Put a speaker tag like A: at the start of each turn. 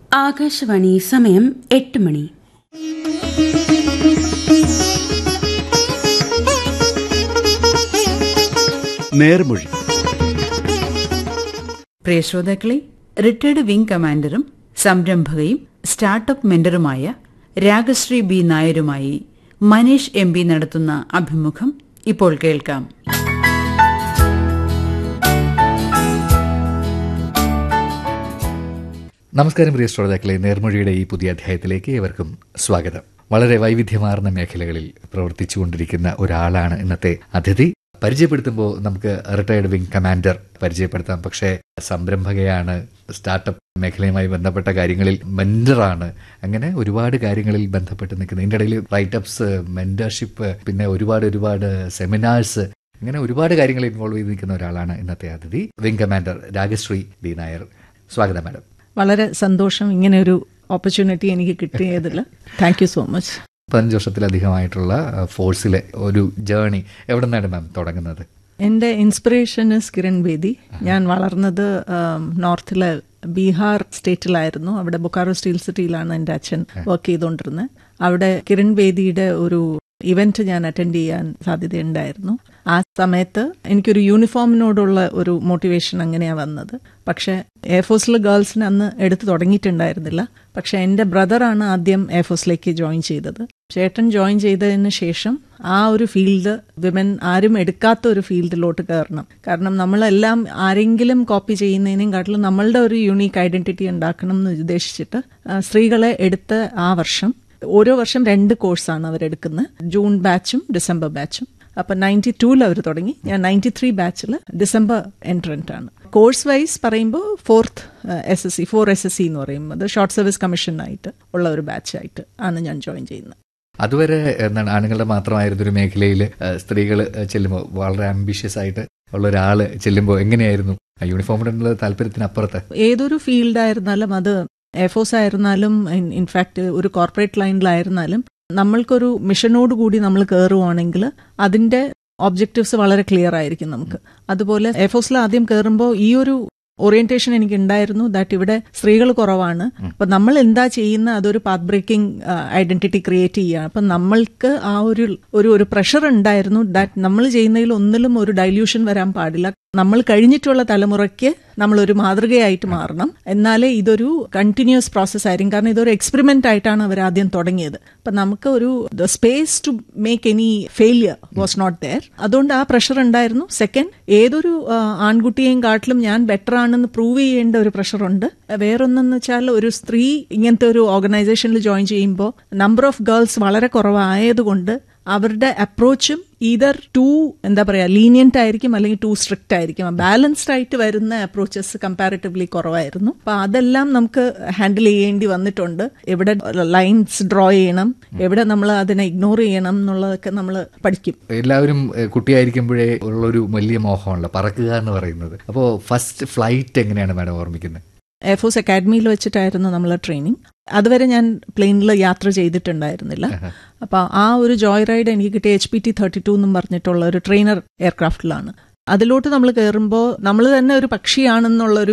A: ആകാശവാണി സമയം എട്ട് മണി
B: നേർമൊഴി
C: പ്രിയ ശ്രോതാക്കളെ റിട്ടയർഡ് വിംഗ് കമാൻഡറും സംരംഭകയും സ്റ്റാർട്ടപ്പ് മെന്ററുമായ രാഗശ്രീ ബി നായരുമായി മനീഷ് എം പി നടത്തുന്ന അഭിമുഖം ഇപ്പോൾ കേൾക്കാം
D: നമസ്കാരം പ്രിയ ശ്രോതാക്കളെ നേർമൊഴിയുടെ ഈ പുതിയ അധ്യായത്തിലേക്ക് ഏവർക്കും സ്വാഗതം വളരെ വൈവിധ്യമാർന്ന മേഖലകളിൽ പ്രവർത്തിച്ചുകൊണ്ടിരിക്കുന്ന ഒരാളാണ് ഇന്നത്തെ അതിഥി പരിചയപ്പെടുത്തുമ്പോൾ നമുക്ക് റിട്ടയർഡ് വിംഗ് കമാൻഡർ പരിചയപ്പെടുത്താം പക്ഷേ സംരംഭകയാണ് സ്റ്റാർട്ടപ്പ് മേഖലയുമായി ബന്ധപ്പെട്ട കാര്യങ്ങളിൽ മെന്ററാണ് അങ്ങനെ ഒരുപാട് കാര്യങ്ങളിൽ ബന്ധപ്പെട്ട് നിൽക്കുന്നത് ഇതിൻ്റെ ഇടയിൽ റൈറ്റപ്സ് മെന്റർഷിപ്പ് പിന്നെ ഒരുപാട് ഒരുപാട് സെമിനാഴ്സ് അങ്ങനെ ഒരുപാട് കാര്യങ്ങൾ ഇൻവോൾവ് ചെയ്ത് നിൽക്കുന്ന ഒരാളാണ് ഇന്നത്തെ അതിഥി wing commander Ragasree D Nair സ്വാഗതം മാഡം
E: വളരെ സന്തോഷം ഇങ്ങനെ ഒരു ഓപ്പർച്യൂണിറ്റി എനിക്ക് കിട്ടിയതിൽ താങ്ക് യു സോ മച്ച്
D: പതിനഞ്ച് വർഷത്തിലധികമായിട്ടുള്ള ഫോഴ്സിലെ ഒരു ജേണി എവിടെ നിന്നാണ് മാം തുടങ്ങുന്നത്
E: എൻ്റെ ഇൻസ്പിറേഷൻ ഇസ് കിരൺ ബേദി ഞാൻ വളർന്നത് ആം, നോർത്തിലെ ബീഹാർ സ്റ്റേറ്റിലായിരുന്നു അവിടെ ബൊക്കാറോ സ്റ്റീൽ സിറ്റിയിലാണ് എൻ്റെ അച്ഛൻ വർക്ക് ചെയ്തുകൊണ്ടിരുന്നത് അവിടെ കിരൺ ബേദിയുടെ ഒരു ഇവന്റ് ഞാൻ അറ്റൻഡ് ചെയ്യാൻ സാധ്യതയുണ്ടായിരുന്നു ആ സമയത്ത് എനിക്കൊരു യൂണിഫോമിനോടുള്ള ഒരു മോട്ടിവേഷൻ അങ്ങനെയാണ് വന്നത് പക്ഷേ എയർഫോഴ്സിലെ ഗേൾസിന് അന്ന് എടുത്തു തുടങ്ങിയിട്ടുണ്ടായിരുന്നില്ല പക്ഷേ എൻ്റെ ബ്രദറാണ് ആദ്യം എയർഫോഴ്സിലേക്ക് ജോയിൻ ചെയ്തത് ചേട്ടൻ ജോയിൻ ചെയ്തതിന് ശേഷം ആ ഒരു ഫീൽഡ് വിമൻ ആരും എടുക്കാത്ത ഒരു ഫീൽഡിലോട്ട് കയറണം കാരണം നമ്മളെല്ലാം ആരെങ്കിലും കോപ്പി ചെയ്യുന്നതിനേയും കാട്ടിലും നമ്മളുടെ ഒരു യുണീക്ക് ഐഡന്റിറ്റി ഉണ്ടാക്കണം എന്ന് ഉദ്ദേശിച്ചിട്ട് ആ, സ്ത്രീകളെ എടുത്ത ആ വർഷം ഓരോ വർഷം രണ്ട് കോഴ്സാണ് അവരെടുക്കുന്നത് ജൂൺ ബാച്ചും ഡിസംബർ ബാച്ചും അപ്പൊ നയൻറ്റി ടൂവിൽ അവർ തുടങ്ങി ഞാൻ നയൻറ്റി ത്രീ ബാച്ചിൽ ഡിസംബർ എൻട്രന്റ് ആണ് കോഴ്സ് വൈസ് പറയുമ്പോൾ fourth S S C four S S C എന്ന് പറയുന്നത് ഷോർട്ട് സർവീസ് കമ്മീഷനായിട്ട് ഉള്ള ഒരു ബാച്ചായിട്ട് ആണ് ഞാൻ ജോയിൻ ചെയ്യുന്നത്
D: അതുവരെ എന്താണ് ആണുങ്ങളുടെ മാത്രമായിരുന്ന ഒരു മേഖലയിൽ സ്ത്രീകൾ ചെല്ലുമ്പോൾ വളരെ ആംബിഷ്യസ് ആയിട്ട് ഉള്ള ഒരാൾ ചെല്ലുമ്പോൾ എങ്ങനെയായിരുന്നു യൂണിഫോമിനുള്ള താല്പര്യത്തിനപ്പുറത്ത്
E: ഏതൊരു ഫീൽഡായിരുന്നാലും അത് എയർഫോഴ്സ് ആയിരുന്നാലും ഇൻഫാക്ട് ഒരു കോർപ്പറേറ്റ് ലൈനിലായിരുന്നാലും നമ്മൾക്കൊരു മിഷനോട് കൂടി നമ്മൾ കയറുവാണെങ്കിൽ അതിന്റെ ഒബ്ജക്റ്റീവ്സ് വളരെ ക്ലിയർ ആയിരിക്കും നമുക്ക് അതുപോലെ എയർഫോഴ്സിൽ ആദ്യം കയറുമ്പോൾ ഈ ഒരു ഓറിയന്റേഷൻ എനിക്ക് ഉണ്ടായിരുന്നു ദാറ്റ് ഇവിടെ സ്ത്രീകൾ കുറവാണ് അപ്പൊ നമ്മൾ എന്താ ചെയ്യുന്ന അതൊരു പാത്ത് ബ്രേക്കിംഗ് ഐഡന്റിറ്റി ക്രിയേറ്റ് ചെയ്യുകയാണ് അപ്പൊ നമ്മൾക്ക് ആ ഒരു ഒരു ഒരു പ്രഷർ ഉണ്ടായിരുന്നു ദാറ്റ് നമ്മൾ ചെയ്യുന്നതിൽ ഒന്നിലും ഒരു ഡൈല്യൂഷൻ വരാൻ പാടില്ല നമ്മൾ കഴിഞ്ഞിട്ടുള്ള തലമുറയ്ക്ക് നമ്മൾ ഒരു മാതൃകയായിട്ട് മാറണം എന്നാലേ ഇതൊരു കണ്ടിന്യൂസ് പ്രോസസ് ആയിരിക്കും കാരണം ഇതൊരു എക്സ്പെരിമെന്റ് ആയിട്ടാണ് അവർ ആദ്യം തുടങ്ങിയത് അപ്പൊ നമുക്ക് ഒരു space to make any failure was not there അതുകൊണ്ട് ആ പ്രഷർ ഉണ്ടായിരുന്നു സെക്കൻഡ് ഏതൊരു ആ, ആൺകുട്ടിയെയും കാട്ടിലും ഞാൻ ബെറ്റർ ആണെന്ന് പ്രൂവ് ചെയ്യേണ്ട ഒരു പ്രഷറുണ്ട് വേറൊന്നെന്ന് വെച്ചാൽ ഒരു സ്ത്രീ ഇങ്ങനത്തെ ഒരു ഓർഗനൈസേഷനിൽ ജോയിൻ ചെയ്യുമ്പോൾ നമ്പർ ഓഫ് ഗേൾസ് വളരെ കുറവായതുകൊണ്ട് അവരുടെ അപ്രോച്ചും ഈതർ ടു എന്താ പറയാ ലീനിയന്റ് ആയിരിക്കും അല്ലെങ്കിൽ ടു സ്ട്രിക്റ്റ് ആയിരിക്കും ബാലൻസ്ഡ് ആയിട്ട് വരുന്ന അപ്രോച്ചസ് കമ്പാരിറ്റീവ്ലി കുറവായിരുന്നു അപ്പൊ അതെല്ലാം നമുക്ക് ഹാൻഡിൽ ചെയ്യേണ്ടി വന്നിട്ടുണ്ട് എവിടെ ലൈൻസ് ഡ്രോ ചെയ്യണം എവിടെ നമ്മൾ അതിനെ ഇഗ്നോർ ചെയ്യണം എന്നുള്ളതൊക്കെ നമ്മൾ പഠിക്കും
D: എല്ലാവരും ഏഹ്, കുട്ടിയായിരിക്കുമ്പോഴേ ഉള്ളൊരു വലിയ മോഹമാണല്ലോ പറക്കുക എന്ന് പറയുന്നത് അപ്പോൾ ഫസ്റ്റ് ഫ്ലൈറ്റ് എങ്ങനെയാണ് മാഡം ഓർമ്മിക്കുന്നത്
E: എയർഫോഴ്സ് അക്കാഡമിയിൽ വെച്ചിട്ടായിരുന്നു നമ്മളെ ട്രെയിനിങ് അതുവരെ ഞാൻ പ്ലെയിനിൽ യാത്ര ചെയ്തിട്ടുണ്ടായിരുന്നില്ല അപ്പൊ ആ ഒരു ജോയ് റൈഡ് എനിക്ക് കിട്ടിയ H P T thirty two എന്നും പറഞ്ഞിട്ടുള്ള ഒരു ട്രെയിനർ എയർക്രാഫ്റ്റിലാണ് അതിലോട്ട് നമ്മൾ കയറുമ്പോൾ നമ്മൾ തന്നെ ഒരു പക്ഷിയാണെന്നുള്ള ഒരു